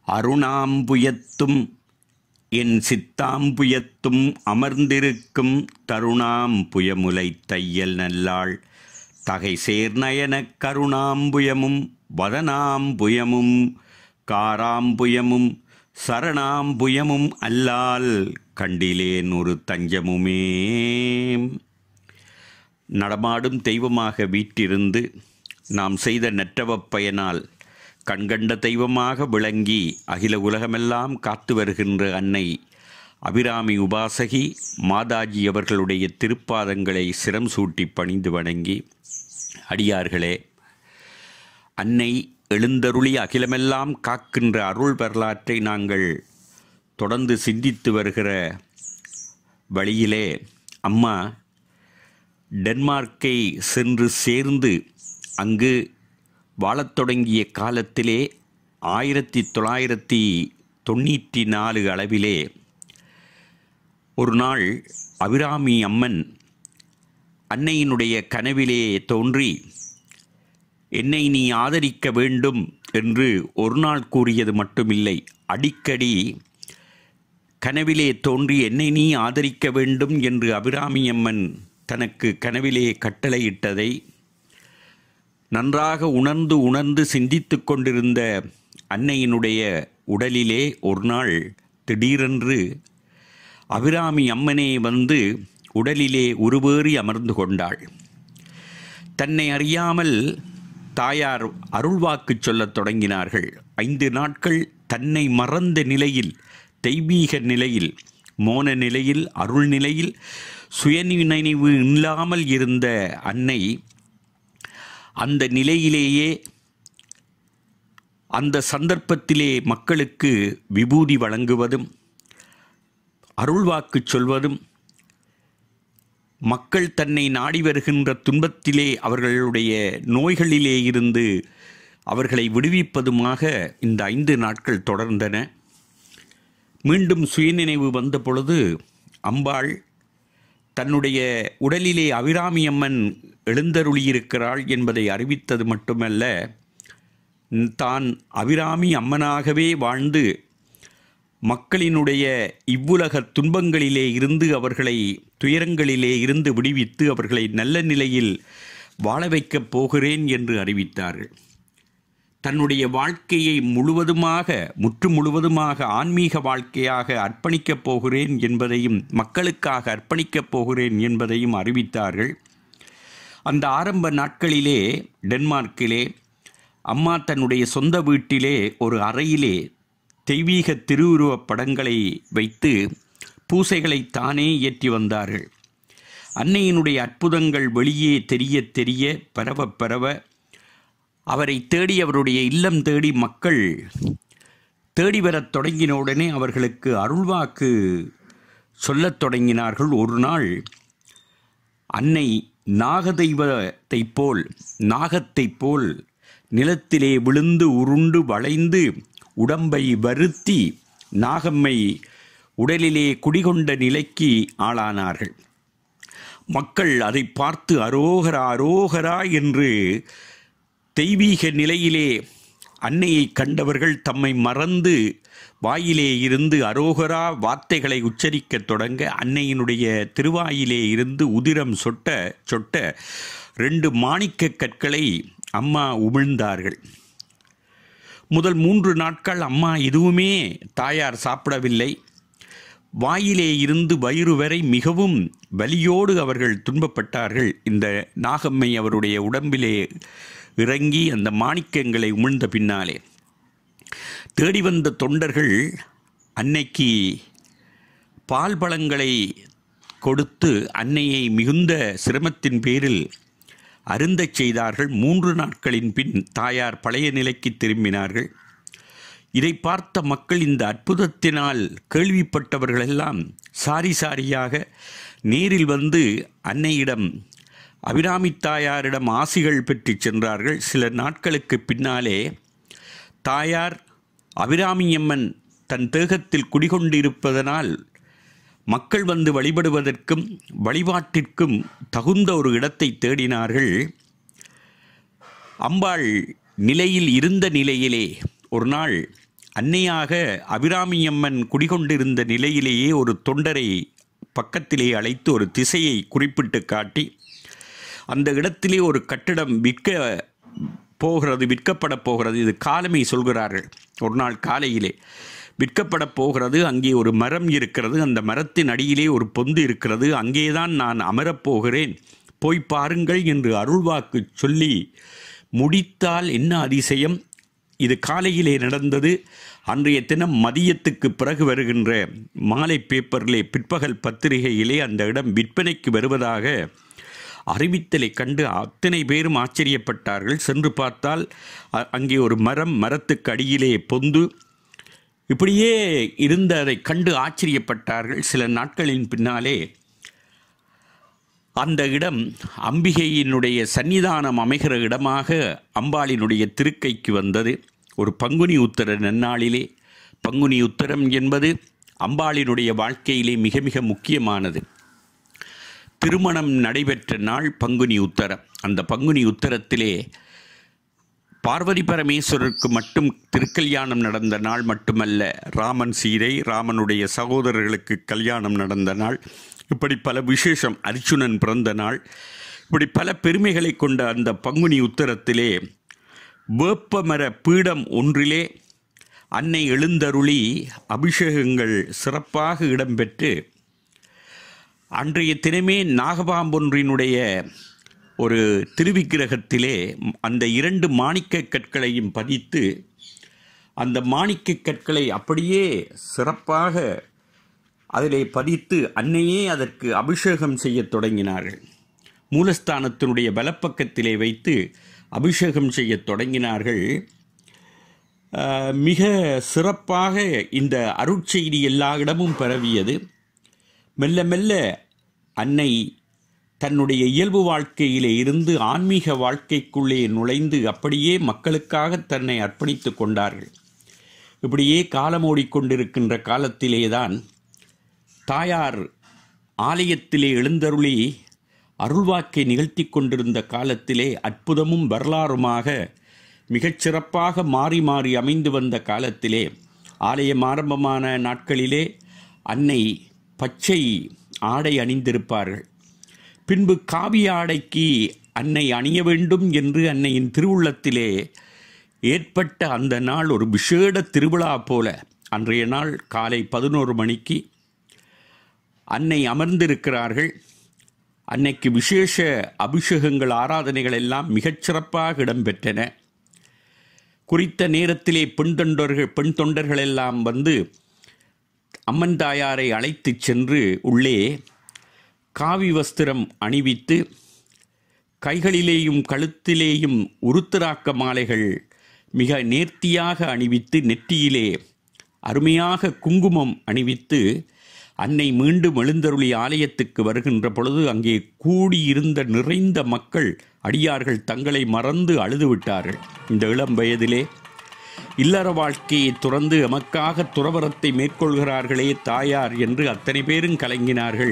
அருணாம்புயத்தும் என் சித்தாம்புயத்தும் அமர்ந்திருக்கும் தருணாம்புயமுலை தையல் நல்லாள் தகை சேர்நயனக் கருணாம்புயமும் வதனாம்புயமும் காராம்புயமும் சரணாம்புயமும் அல்லால் கண்டிலேன் ஒரு தஞ்சமுமே நடமாடும் தெய்வமாக வீற்றிருந்து நாம் செய்த நற்றவப் பயனால் கண்கண்ட தெய்வமாக விளங்கி அகில உலகமெல்லாம் காத்து வருகின்ற அன்னை அபிராமி உபாசகி மாதாஜி அவர்களுடைய திருப்பாதங்களை சிரம் சூட்டி பணிந்து வணங்கி அடியார்களே அன்னை எழுந்தருளி அகிலமெல்லாம் காக்கின்ற அருள் வரலாற்றை நாங்கள் தொடர்ந்து சிந்தித்து வருகிற வழியிலே அம்மா டென்மார்க்கை சென்று சேர்ந்து அங்கு வாழத் தொடங்கிய காலத்திலே ஆயிரத்தி தொள்ளாயிரத்தி தொண்ணூற்றி நாலு அளவிலே ஒரு நாள் அபிராமி அம்மன் அன்னையினுடைய கனவிலே தோன்றி என்னை நீ ஆதரிக்க வேண்டும் என்று ஒரு நாள் கூறியது மட்டுமில்லை அடிக்கடி கனவிலே தோன்றி என்னை நீ ஆதரிக்க வேண்டும் என்று அபிராமி அம்மன் தனக்கு கனவிலே கட்டளையிட்டதை நன்றாக உணர்ந்து உணர்ந்து சிந்தித்து கொண்டிருந்த அன்னையினுடைய உடலிலே ஒரு நாள் திடீரென்று அபிராமி அம்மனே வந்து உடலிலே உருவேறி அமர்ந்து கொண்டாள் தன்னை அறியாமல் தாயார் அருள்வாக்கு சொல்லத் தொடங்கினார்கள் ஐந்து நாட்கள் தன்னை மறந்த நிலையில் தெய்வீக நிலையில் மோன நிலையில் அருள் நிலையில் சுயநினைவு இல்லாமல் இருந்த அன்னை அந்த நிலையிலேயே அந்த சந்தர்ப்பத்திலே மக்களுக்கு விபூதி வழங்குவதும் அருள்வாக்கு சொல்வதும் மக்கள் தன்னை நாடி வருகின்ற துன்பத்திலே அவர்களுடைய நோய்களிலே இருந்து அவர்களை விடுவிப்பதுமாக இந்த ஐந்து நாட்கள் தொடர்ந்தன மீண்டும் சுயநினைவு வந்த பொழுது அம்பாள் தன்னுடைய உடலிலே அபிராமி அம்மன் எழுந்தருளியிருக்கிறாள் என்பதை அறிவித்தது மட்டுமல்ல தான் அபிராமி அம்மனாகவே வாழ்ந்து மக்களினுடைய இவ்வுலக துன்பங்களிலே இருந்து அவர்களை துயரங்களிலே இருந்து விடுவித்து அவர்களை நல்ல நிலையில் வாழ வைக்கப் போகிறேன் என்று அறிவித்தார்கள் தன்னுடைய வாழ்க்கையை முழுவதுமாக முற்று முழுவதுமாக ஆன்மீக வாழ்க்கையாக அர்ப்பணிக்கப் போகிறேன் என்பதையும் மக்களுக்காக அர்ப்பணிக்கப் போகிறேன் என்பதையும் அறிவித்தார்கள் அந்த ஆரம்ப நாட்களிலே டென்மார்க்கிலே அம்மா தன்னுடைய சொந்த வீட்டிலே ஒரு அறையிலே தெய்வீக திருவுருவப் படங்களை வைத்து பூசைகளை தானே ஏற்றி வந்தார்கள் அன்னையினுடைய அற்புதங்கள் வெளியே தெரிய தெரிய பரவ பரவ அவரை தேடி அவருடைய இல்லம் தேடி மக்கள் தேடி வரத் தொடங்கின உடனே அவர்களுக்கு அருள்வாக்கு சொல்லத் தொடங்கினார்கள் ஒரு நாள் அன்னை நாகதெய்வத்தைப் போல் நாகத்தைப் போல் நிலத்திலே விழுந்து உருண்டு வளைந்து உடம்பை வருத்தி நாகம்மை உடலிலே குடிகொண்ட நிலைக்கு ஆளானார்கள் மக்கள் அதை பார்த்து அரோகரா அரோகரா என்று தெய்வீக நிலையிலே அன்னையை கண்டவர்கள் தம்மை மறந்து வாயிலே இருந்து அரோகரா வார்த்தைகளை உச்சரிக்கத் தொடங்க அன்னையினுடைய திருவாயிலே இருந்து உதிரம் சொட்ட சொட்ட ரெண்டு மாணிக்க கற்களை அம்மா உமிழ்ந்தார்கள் முதல் மூன்று நாட்கள் அம்மா எதுவுமே தாயார் சாப்பிடவில்லை வாயிலே இருந்து வயிறு வரை மிகவும் வலியோடு அவர்கள் துன்பப்பட்டார்கள் இந்த நாகம்மை அவருடைய உடம்பிலே இறங்கி அந்த மாணிக்கங்களை உமிழ்ந்த பின்னாலே தேடி வந்த தொண்டர்கள் அன்னைக்கு பால் பழங்களை கொடுத்து அன்னையை மிகுந்த சிரமத்தின் பேரில் அருந்தச் செய்தார்கள் மூன்று நாட்களின் பின் தாயார் பழைய நிலைக்கு திரும்பினார்கள் இதை பார்த்த மக்கள் இந்த அற்புதத்தினால் கேள்விப்பட்டவர்களெல்லாம் சாரி சாரியாக நேரில் வந்து அன்னையிடம் அபிராமி தாயாரிடம் ஆசிகள் பெற்று சென்றார்கள் சில நாட்களுக்கு பின்னாலே தாயார் அபிராமியம்மன் தன் தேகத்தில் குடிகொண்டிருப்பதனால் மக்கள் வந்து வழிபடுவதற்கும் வழிபாட்டிற்கும் தகுந்த ஒரு இடத்தை தேடினார்கள் அம்பாள் நிலையில் இருந்த நிலையிலே ஒரு நாள் அன்னையாக அபிராமியம்மன் குடிகொண்டிருந்த நிலையிலேயே ஒரு தொண்டரை பக்கத்திலே அழைத்து ஒரு திசையை குறிப்பிட்டு காட்டி அந்த இடத்திலே ஒரு கட்டிடம் விற்க போகிறது விற்கப்பட போகிறது இது காலமை சொல்கிறார்கள் ஒரு நாள் காலையிலே விற்கப்பட போகிறது அங்கே ஒரு மரம் இருக்கிறது அந்த மரத்தின் அடியிலே ஒரு பொந்து இருக்கிறது அங்கேதான் நான் அமரப்போகிறேன் போய் பாருங்கள் என்று அருள்வாக்கு சொல்லி முடித்தால் என்ன அதிசயம் இது காலையிலே நடந்தது அன்றைய தினம் மதியத்துக்கு பிறகு வருகின்ற மாலை பேப்பரிலே பிற்பகல் பத்திரிகையிலே அந்த இடம் விற்பனைக்கு வருவதாக அறிவித்தலை கண்டு அத்தனை பேரும் ஆச்சரியப்பட்டார்கள் சென்று பார்த்தால் அ- அங்கே ஒரு மரம் மரத்துக்கு அடியிலே பொந்து இப்படியே இருந்த அதை கண்டு ஆச்சரியப்பட்டார்கள் சில நாட்களின் பின்னாலே அந்த இடம் அம்பிகையினுடைய சன்னிதானம் அமைகிற இடமாக அம்பாளினுடைய திருக்கைக்கு வந்தது ஒரு பங்குனி உத்தர நன்னாளிலே பங்குனி உத்தரம் என்பது அம்பாளினுடைய வாழ்க்கையிலே மிக மிக முக்கியமானது திருமணம் நடைபெற்ற நாள் பங்குனி உத்தரம் அந்த பங்குனி உத்தரத்திலே பார்வதி பரமேஸ்வரருக்கு மட்டும் திருக்கல்யாணம் நடந்த நாள் மட்டுமல்ல ராமன் சீதை ராமனுடைய சகோதரர்களுக்கு கல்யாணம் நடந்த நாள் இப்படி பல விசேஷம் அர்ச்சுனன் பிறந்த நாள் இப்படி பல பெருமைகளை கொண்ட அந்த பங்குனி உத்தரத்திலே வேப்பமர பீடம் ஒன்றிலே அன்னை எழுந்தருளி அபிஷேகங்கள் சிறப்பாக இடம்பெற்று அன்றைய தினமே நாகபாம்பொன்றினுடைய ஒரு திருவிக்கிரகத்திலே அந்த இரண்டு மாணிக்கக் கற்களையும் பதித்து அந்த மாணிக்கக் கற்களை அப்படியே சிறப்பாக அதிலே பதித்து அன்னையே அதற்கு அபிஷேகம் செய்யத் தொடங்கினார்கள் மூலஸ்தானத்தினுடைய வலப்பக்கத்திலே வைத்து அபிஷேகம் செய்யத் தொடங்கினார்கள் ஆஹ், மிக சிறப்பாக இந்த அருட்செய்தி எல்லா இடமும் பரவியது மெல்ல மெல்ல அன்னை தன்னுடைய இயல்பு வாழ்க்கையிலே இருந்து ஆன்மீக வாழ்க்கைக்குள்ளே நுழைந்து அப்படியே மக்களுக்காக தன்னை அர்ப்பணித்து கொண்டார்கள் இப்படியே காலம் ஓடிக்கொண்டிருக்கின்ற காலத்திலேதான் தாயார் ஆலயத்திலே எழுந்தருளி அருள்வாக்கை நிகழ்த்தி கொண்டிருந்த காலத்திலே அற்புதமும் வரலாறுமாக மிகச் சிறப்பாக மாறி மாறி அமைந்து வந்த காலத்திலே ஆலயம் ஆரம்பமான நாட்களிலே அன்னை பச்சை ஆடை அணிந்திருப்பார்கள் பின்பு காவி ஆடைக்கு அன்னை அணிய வேண்டும் என்று அன்னையின் திருவுள்ளத்திலே ஏற்பட்ட அந்த நாள் ஒரு விசேட திருவிழா போல அன்றைய நாள் காலை பதினோரு மணிக்கு அன்னை அமர்ந்திருக்கிறார்கள் அன்னைக்கு விசேஷ அபிஷேகங்கள் ஆராதனைகள் எல்லாம் மிகச் சிறப்பாக இடம்பெற்றன குறித்த நேரத்திலே பெண் தொண்டர்கள் பெண் தொண்டர்கள் எல்லாம் வந்து அம்மன் தாயாரை அழைத்துச் சென்று உள்ளே காவி வஸ்திரம் அணிவித்து கைகளிலேயும் கழுத்திலேயும் உருத்திராக்க மாலைகள் மிக நேர்த்தியாக அணிவித்து நெற்றியிலே அருமையாக குங்குமம் அணிவித்து அன்னை மீண்டும் எழுந்தருளி ஆலயத்துக்கு வருகின்ற பொழுது அங்கே கூடியிருந்த நிறைந்த மக்கள் அடியார்கள் தங்களை மறந்து அழுது விட்டார்கள் இந்த இளம் வயதிலே இல்லற வாழ்க்கையை துறந்து எமக்காக துறவரத்தை மேற்கொள்கிறார்களே தாயார் என்று அத்தனை பேரும் கலங்கினார்கள்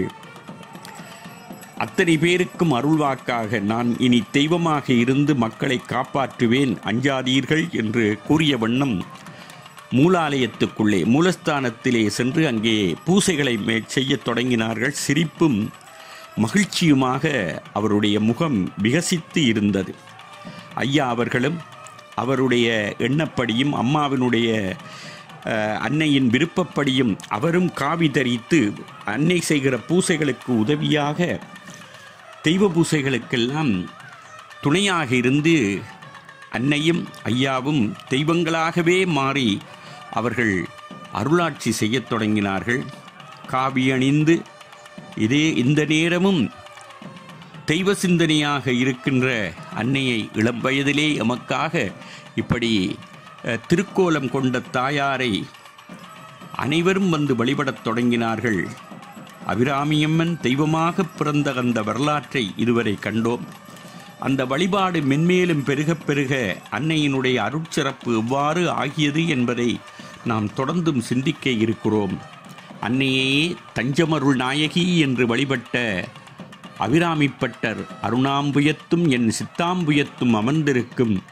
அத்தனை பேருக்கும் அருள்வாக்காக நான் இனி தெய்வமாக இருந்து மக்களை காப்பாற்றுவேன் அஞ்சாதீர்கள் என்று கூறிய வண்ணம் மூலாலயத்துக்குள்ளே மூலஸ்தானத்திலே சென்று அங்கே பூசைகளை மே செய்யத் தொடங்கினார்கள் சிரிப்பும் மகிழ்ச்சியுமாக அவருடைய முகம் விகசித்து இருந்தது ஐயா அவர்களும் அவருடைய எண்ணப்படியும் அம்மாவினுடைய அஹ், அன்னையின் விருப்பப்படியும் அவரும் காவி தரித்து அன்னை செய்கிற பூசைகளுக்கு உதவியாக தெய்வ பூசைகளுக்கெல்லாம் துணையாக இருந்து அன்னையும் ஐயாவும் தெய்வங்களாகவே மாறி அவர்கள் அருளாட்சி செய்யத் தொடங்கினார்கள் காவி அணிந்து இதே இந்த நேரமும் தெய்வ சிந்தனையாக இருக்கின்ற அன்னையை இளம் வயதிலே எமக்காக இப்படி அஹ், திருக்கோலம் கொண்ட தாயாரை அனைவரும் வந்து வழிபடத் தொடங்கினார்கள் அபிராமியம்மன் தெய்வமாக பிறந்த அந்த வரலாற்றை இதுவரை கண்டோம் அந்த வழிபாடு மென்மேலும் பெருகப் பெருக அன்னையினுடைய அருட்சிறப்பு எவ்வாறு ஆகியது என்பதை நாம் தொடர்ந்தும் சிந்திக்க இருக்கிறோம் அன்னையே தஞ்சமருள் நாயகி என்று வழிபட்ட அபிராமிப்பட்டர் அருணாம்புயத்தும் என் சித்தாம்புயத்தும் அமர்ந்திருக்கும்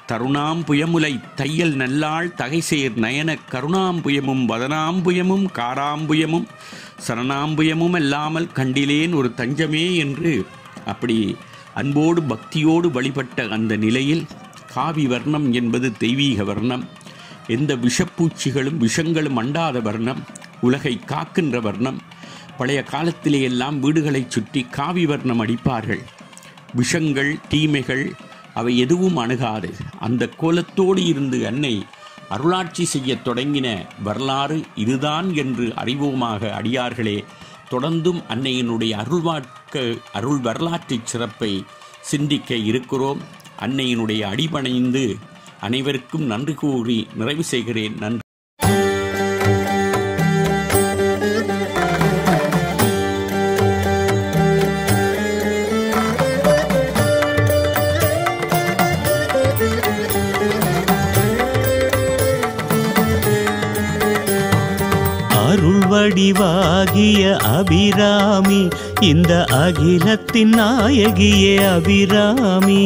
தருணாம்புயமுலை தையல் நல்லாள் தகைசேர் நயன கருணாம்புயமும் வதனாம்புயமும் காராம்புயமும் சரணாம்புயமும் அல்லாமல் கண்டிலேன் ஒரு தஞ்சமே என்று அப்படி அன்போடு பக்தியோடு வழிபட்ட அந்த நிலையில் காவி வர்ணம் என்பது தெய்வீக வர்ணம் எந்த விஷப்பூச்சிகளும் விஷங்களும் அண்டாத வர்ணம் உலகை காக்கின்ற வர்ணம் பழைய காலத்திலே எல்லாம் வீடுகளைச் சுற்றி காவி வர்ணம் அடிப்பார்கள் விஷங்கள் தீமைகள் அவை எதுவும் அணுகாது அந்த கோலத்தோடு இருந்து அன்னை அருளாட்சி செய்யத் தொடங்கின வரலாறு இதுதான் என்று அறிவோமாக அடியார்களே தொடர்ந்தும் அன்னையினுடைய அருள்வாட்க அருள் வரலாற்றுச் சிறப்பை சிந்திக்க இருக்கிறோம் அன்னையினுடைய அடிபணிந்து அனைவருக்கும் நன்றி கூறி நிறைவு செய்கிறேன் நன்றி அருள் வடிவாகிய அபிராமி இந்த அகிலத்தின் நாயகியே அபிராமி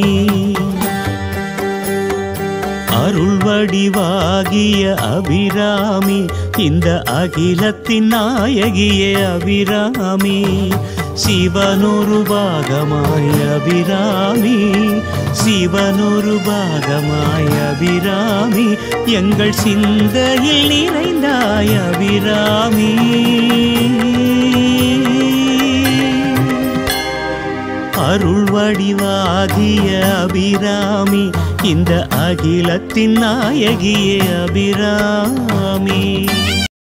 அருள் வடிவாகிய அபிராமி இந்த அகிலத்தின் நாயகியே அபிராமி சிவனொரு பாகமாய் அபிராமி சிவனொரு பாகமாய் அபிராமி எங்கள் சிந்தையில் நிறைந்தாய் அபிராமி அருள் வடிவாகிய அபிராமி இந்த அகிலத்தின் நாயகியே அபிராமி